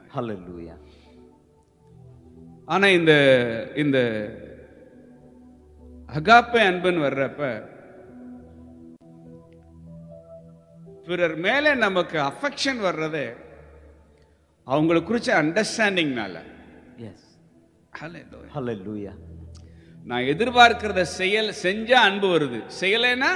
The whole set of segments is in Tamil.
Hallelujah. ஆனா இந்த இந்த அகாப்பே அன்புன்னு வர்றப்ப பிறர் மேலே நமக்கு அஃபெக்ஷன் வர்றதே அவங்களை குறிச்ச அண்டர்ஸ்டாண்டிங்னால Yes. Hallelujah. Hallelujah. நான் எதிர்பார்க்கிறத செயல் செஞ்சா அன்பு வருது செய்யலைன்னா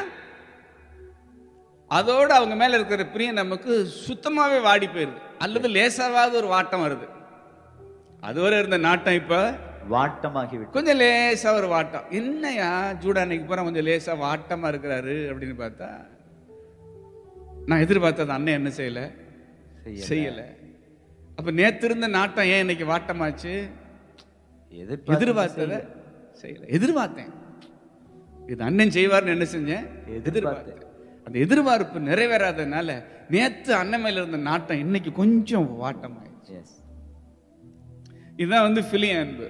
அதோட அவங்க மேல இருக்கிற பிரியம் நமக்கு சுத்தமாவே வாடி போயிருது அல்லது லேசாவாவது ஒரு வாட்டம் வருது அதுவரை இருந்த நாட்டம் இப்ப வாட்டமாகி விட்டு கொஞ்சம் லேசா ஒரு வாட்டம் என்னையா ஜூடா அன்னைக்கு போற கொஞ்சம் லேசா வாட்டமா இருக்கிறாரு அப்படின்னு பார்த்தா நான் எதிர்பார்த்தது அண்ணன் என்ன செய்யல செய்யல. செய்யல அப்ப நேத்து இருந்த நாட்டம் ஏன் இன்னைக்கு வாட்டமாச்சு எதிர்பார்த்தது எதிர்பார்த்தத செய்யல எதிர்பார்த்தேன் இது அண்ணன் செய்வார்னு என்ன செஞ்சேன் எதிர்பார்த்தேன். அந்த எதிர்பார்ப்பு நிறைவேறாதனால நேத்து அண்ணன் மேல இருந்த நாட்டம் இன்னைக்கு கொஞ்சம் வாட்டமாயிடுச்சு Yes. இதுதான் வந்து பிலிய அன்பு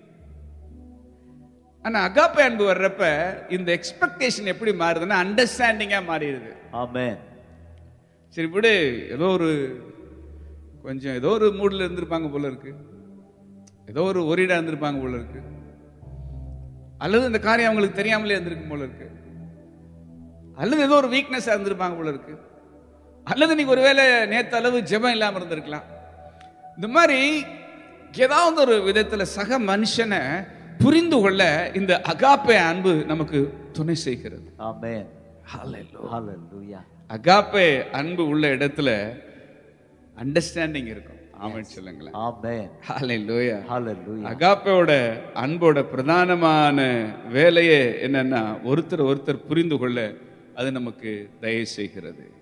ஆனா அகாப்ப அன்பு வர்றப்ப இந்த எக்ஸ்பெக்டேஷன் எப்படி மாறுதுன்னா அண்டர்ஸ்டாண்டிங்கா மாறிடுது Amen. சரி விடு ஏதோ ஒரு கொஞ்சம் ஏதோ ஒரு மூட்ல இருந்திருப்பாங்க போல இருக்கு ஏதோ ஒரு ஒரிடா இருந்திருப்பாங்க போல இருக்கு அல்லது இந்த காரியம் அவங்களுக்கு தெரியாமலே இருந்திருக்கும் போல இருக்கு அல்லது ஏதோ ஒரு வீக்னஸ் இருந்திருப்பாங்க போல இருக்கு அல்லது நீங்க ஒருவேளை நேத்து அளவு ஜெபம் இல்லாம இருந்திருக்கலாம் இந்த மாதிரி ஏதாவது ஒரு விதத்துல சக மனுஷனை புரிந்து கொள்ள இந்த அகாப்பே அன்பு நமக்கு துணை செய்கிறது Amen. Hallelujah. அகாப்பே அன்பு உள்ள இடத்துல அண்டர்ஸ்டாண்டிங் இருக்கும் ஆமென் சொல்லுங்களேன் Amen. ஹalleluya Hallelujah. அகாப்போட அன்போட பிரதானமான வேலையே என்னன்னா ஒருத்தர் ஒருத்தர் புரிந்து கொள்ள அது நமக்கு தயவு செய்கிறது